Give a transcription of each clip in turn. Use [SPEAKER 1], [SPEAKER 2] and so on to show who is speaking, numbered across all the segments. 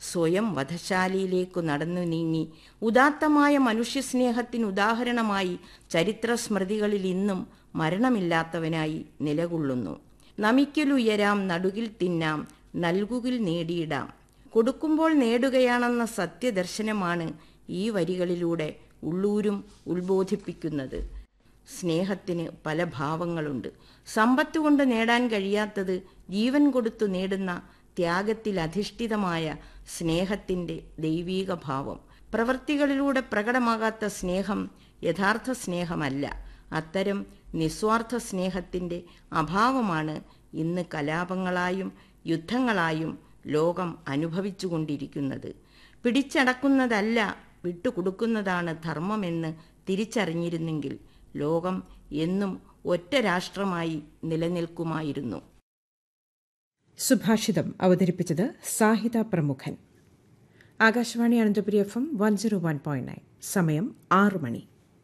[SPEAKER 1] സ്വയം വധശാലയിലേക്കു നടന്നു നീങ്ങി ഉദാത്തമായ മനുഷ്യസ്നേഹത്തിന് ഉദാഹരണമായി ചരിത്ര സ്മൃതികളിൽ ഇന്നും മരണമില്ലാത്തവനായി നിലകൊള്ളുന്നു നമിക്കലുയരാം നടുകിൽ തിന്നാം നൽകുകിൽ നേടിയിടാം കൊടുക്കുമ്പോൾ നേടുകയാണെന്ന സത്യദർശനമാണ് ഈ വരികളിലൂടെ ഉള്ളൂരും ഉത്ബോധിപ്പിക്കുന്നത് സ്നേഹത്തിന് പല ഭാവങ്ങളുണ്ട് സമ്പത്ത് കൊണ്ട് നേടാൻ കഴിയാത്തത് ജീവൻ കൊടുത്തു നേടുന്ന ത്യാഗത്തിൽ അധിഷ്ഠിതമായ സ്നേഹത്തിൻ്റെ ദൈവീക ഭാവം പ്രവൃത്തികളിലൂടെ പ്രകടമാകാത്ത സ്നേഹം യഥാർത്ഥ സ്നേഹമല്ല അത്തരം നിസ്വാർത്ഥ സ്നേഹത്തിൻ്റെ അഭാവമാണ് ഇന്ന് കലാപങ്ങളായും യുദ്ധങ്ങളായും ലോകം അനുഭവിച്ചുകൊണ്ടിരിക്കുന്നത് പിടിച്ചടക്കുന്നതല്ല വിട്ടുകൊടുക്കുന്നതാണ് ധർമ്മമെന്ന് തിരിച്ചറിഞ്ഞിരുന്നെങ്കിൽ ലോകം എന്നും ഒറ്റ രാഷ്ട്രമായി നിലനിൽക്കുമായിരുന്നു
[SPEAKER 2] സുഭാഷിതം അവതരിപ്പിച്ചത് സാഹിത പ്രമുഖൻ Akashvani Ananthapuri F M one zero one point nine സമയം ആറ് മണി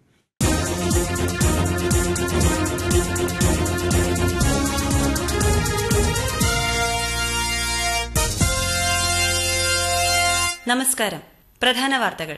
[SPEAKER 3] നമസ്കാരം പ്രധാന വാർത്തകൾ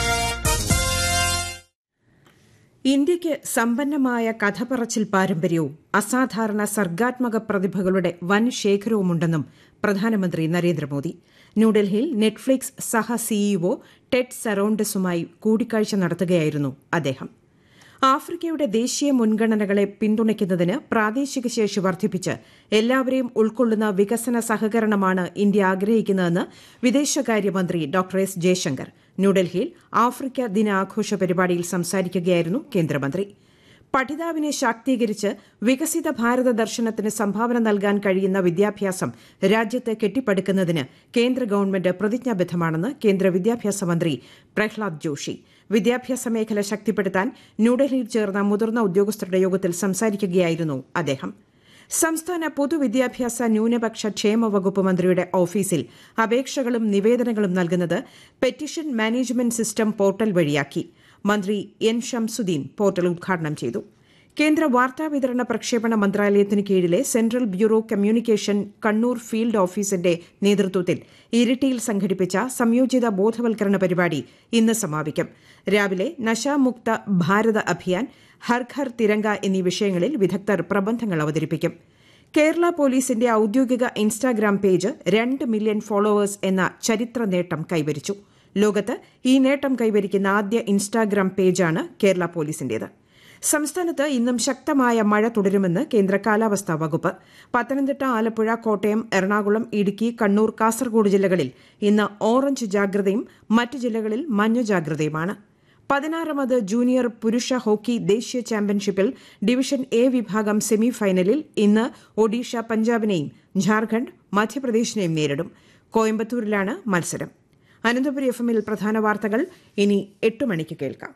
[SPEAKER 2] ഇന്ത്യയ്ക്ക് സമ്പന്നമായ കഥ പറച്ചിൽ പാരമ്പര്യവും അസാധാരണ സർഗാത്മക പ്രതിഭകളുടെ വൻ ശേഖരവുമുണ്ടെന്നും പ്രധാനമന്ത്രി നരേന്ദ്രമോദി ന്യൂഡൽഹിയിൽ നെറ്റ്ഫ്ലിക്സ് സഹ സിഇഒ ടെഡ് സറോണ്ടസുമായി കൂടിക്കാഴ്ച നടത്തുകയായിരുന്നു അദ്ദേഹം ആഫ്രിക്കയുടെ ദേശീയ മുൻഗണനകളെ പിന്തുണയ്ക്കുന്നതിന് പ്രാദേശിക ശേഷി വർദ്ധിപ്പിച്ച് എല്ലാവരെയും ഉൾക്കൊള്ളുന്ന വികസന സഹകരണമാണ് ഇന്ത്യ ആഗ്രഹിക്കുന്നതെന്ന് വിദേശകാര്യമന്ത്രി ഡോക്ടർ എസ് ജയശങ്കർ ന്യൂഡൽഹിയിൽ ആഫ്രിക്ക ദിനാഘോഷ പരിപാടിയിൽ സംസാരിക്കുകയായിരുന്നു കേന്ദ്രമന്ത്രി പഠിതാവിനെ ശാക്തീകരിച്ച് വികസിത ഭാരത ദർശനത്തിന് സംഭാവന നൽകാൻ കഴിയുന്ന വിദ്യാഭ്യാസം രാജ്യത്ത് കെട്ടിപ്പടുക്കുന്നതിന് കേന്ദ്ര ഗവൺമെന്റ് പ്രതിജ്ഞാബദ്ധമാണെന്ന് കേന്ദ്ര വിദ്യാഭ്യാസ മന്ത്രി പ്രഹ്ലാദ് ജോഷി വിദ്യാഭ്യാസ മേഖല ശക്തിപ്പെടുത്താൻ ന്യൂഡൽഹിയിൽ ചേർന്ന മുതിർന്ന ഉദ്യോഗസ്ഥരുടെ യോഗത്തിൽ സംസാരിക്കുകയായിരുന്നു അദ്ദേഹം സംസ്ഥാന പൊതുവിദ്യാഭ്യാസ ന്യൂനപക്ഷ ക്ഷേമ വകുപ്പ് മന്ത്രിയുടെ ഓഫീസിൽ അപേക്ഷകളും നിവേദനങ്ങളും നൽകുന്നത് പെറ്റീഷൻ മാനേജ്മെന്റ് സിസ്റ്റം പോർട്ടൽ വഴിയാക്കി മന്ത്രി എൻ ഷംസുദ്ദീൻ പോർട്ടൽ ഉദ്ഘാടനം ചെയ്തു കേന്ദ്ര വാർത്താവിതരണ പ്രക്ഷേപണ മന്ത്രാലയത്തിന് കീഴിലെ central bureau communication Kannur field ഓഫീസിന്റെ നേതൃത്വത്തിൽ ഇരിട്ടിയിൽ സംഘടിപ്പിച്ച സംയോജിത ബോധവൽക്കരണ പരിപാടി ഇന്ന് സമാപിക്കും രാവിലെ നശാമുക്ത ഭാരത അഭിയാൻ ഹർ ഘർ തിരങ്ക എന്നീ വിഷയങ്ങളിൽ വിദഗ്ധർ പ്രബന്ധങ്ങൾ അവതരിപ്പിക്കും കേരള പോലീസിന്റെ ഔദ്യോഗിക ഇൻസ്റ്റാഗ്രാം പേജ് രണ്ട് മില്യൺ ഫോളോവേഴ്സ് എന്ന ചരിത്ര നേട്ടം കൈവരിച്ചു ലോകത്ത് ഈ നേട്ടം കൈവരിക്കുന്ന ആദ്യ ഇൻസ്റ്റാഗ്രാം പേജാണ് കേരള പോലീസിന്റേത് സംസ്ഥാനത്ത് ഇന്നും ശക്തമായ മഴ തുടരുമെന്ന് കേന്ദ്ര കാലാവസ്ഥാ വകുപ്പ് പത്തനംതിട്ട ആലപ്പുഴ കോട്ടയം എറണാകുളം ഇടുക്കി കണ്ണൂർ കാസർഗോഡ് ജില്ലകളിൽ ഇന്ന് ഓറഞ്ച് ജാഗ്രതയും മറ്റ് ജില്ലകളിൽ മഞ്ഞ ജാഗ്രതയുമാണ് പതിനാറാമത് ജൂനിയർ പുരുഷ ഹോക്കി ദേശീയ ചാമ്പ്യൻഷിപ്പിൽ ഡിവിഷൻ എ വിഭാഗം സെമി ഫൈനലിൽ ഇന്ന് ഒഡീഷ പഞ്ചാബിനെയും ഝാർഖണ്ഡ് മധ്യപ്രദേശിനെയും നേരിടും കോയമ്പത്തൂരിലാണ് മത്സരം അനന്തപുരി എഫ് എമ്മിൽ പ്രധാന വാർത്തകൾ ഇനി എട്ട് മണിക്ക് കേൾക്കാം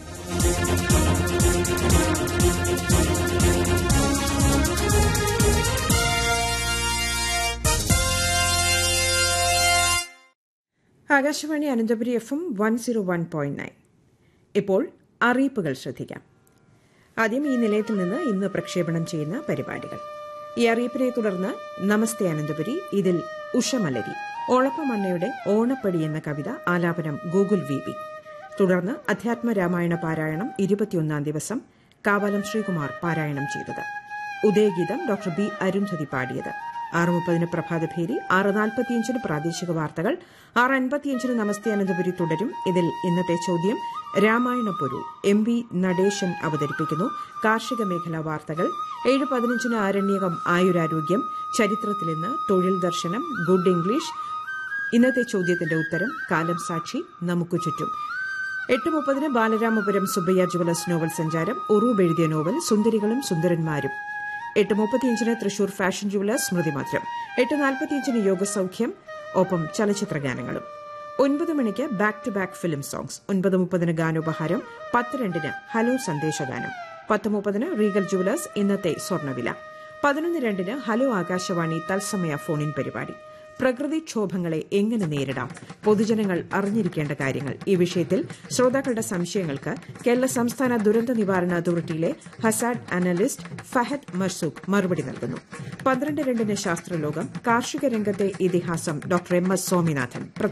[SPEAKER 2] Akashvani Ananthapuri F M one zero one point nine ഇപ്പോൾ അറിയിപ്പുകൾ ശ്രദ്ധിക്കാം ആദ്യം ഈ നിലയത്തിൽ നിന്ന് ഇന്ന് പ്രക്ഷേപണം ചെയ്യുന്ന പരിപാടികൾ ഈ അറിയിപ്പിനെ തുടർന്ന് നമസ്തേ അനന്തപുരി ഇതിൽ ഉഷമലരി ഓളപ്പമണ്ണയുടെ ഓണപ്പടി എന്ന കവിത ആലാപനം ഗൂഗിൾ വി ബി തുടർന്ന് അധ്യാത്മ രാമായണ പാരായണം ഇരുപത്തിയൊന്നാം ദിവസം കാവാലം ശ്രീകുമാർ പാരായണം ചെയ്തത് ഉദയഗീതം ഡോക്ടർ ബി അരുന്ധതി പാടിയത് ആറ് മുപ്പതിന് പ്രഭാതഭേരി ആറ് നാൽപ്പത്തിയഞ്ചിന് പ്രാദേശിക വാർത്തകൾ ആറ് അൻപത്തിയഞ്ചിന് നമസ്തേ അനന്തപുരി തുടരും ഇതിൽ ഇന്നത്തെ ചോദ്യം രാമായണ പൊരു എം വി നടേശൻ അവതരിപ്പിക്കുന്നു കാർഷിക മേഖലാ വാർത്തകൾ ഏഴ് പതിനഞ്ചിന് ആരണ്യകം ആയുരാരോഗ്യം ചരിത്രത്തിൽ ഇന്ന് തൊഴിൽ ദർശനം ഗുഡ് ഇംഗ്ലീഷ് ഇന്നത്തെ ചോദ്യത്തിന്റെ ഉത്തരം കാലം സാക്ഷി നമുക്ക് ചുറ്റും എട്ട് മുപ്പതിന് ബാലരാമപുരം സുബ്ബയ്യ ജുവലേഴ്സ് നോവൽ സഞ്ചാരം ഉറൂബ് എഴുതിയ നോവൽ സുന്ദരികളും സുന്ദരന്മാരും എട്ട് മുപ്പത്തിയഞ്ചിന് തൃശൂർ ഫാഷൻ ജുവലേഴ്സ് സ്മൃതിമധുരം എട്ട് നാൽപ്പത്തിയഞ്ചിന് യോഗസൌഖ്യം ഒപ്പം ചലച്ചിത്ര ഗാനങ്ങളും ഒൻപത് മണിക്ക് back to back film songs ഒൻപത് മുപ്പതിന് ഗാനോപഹാരം പത്ത് രണ്ടിന് ഹലോ സന്ദേശഗാനം പത്ത് മുപ്പതിന് റീഗൽ ജുവലേഴ്സ് ഇന്നത്തെ സ്വർണ്ണവില പതിനൊന്ന് രണ്ടിന് ഹലോ ആകാശവാണി തത്സമയ ഫോണിൻ പരിപാടി പ്രകൃതിക്ഷോഭങ്ങളെ എങ്ങനെ നേരിടാം പൊതുജനങ്ങൾ അറിഞ്ഞിരിക്കേണ്ട കാര്യങ്ങൾ ഈ വിഷയത്തിൽ ശ്രോതാക്കളുടെ സംശയങ്ങൾക്ക് കേരള സംസ്ഥാന ദുരന്ത നിവാരണ അതോറിറ്റിയിലെ ഹസാഡ് അനലിസ്റ്റ് ഫഹദ് മർസൂഖ് മറുപടി നൽകുന്നു പന്ത്രണ്ട് രണ്ടിന് ശാസ്ത്രലോകം കാർഷിക രംഗത്തെ ഇതിഹാസം ഡോക്ടർ എം എസ് സ്വാമിനാഥൻ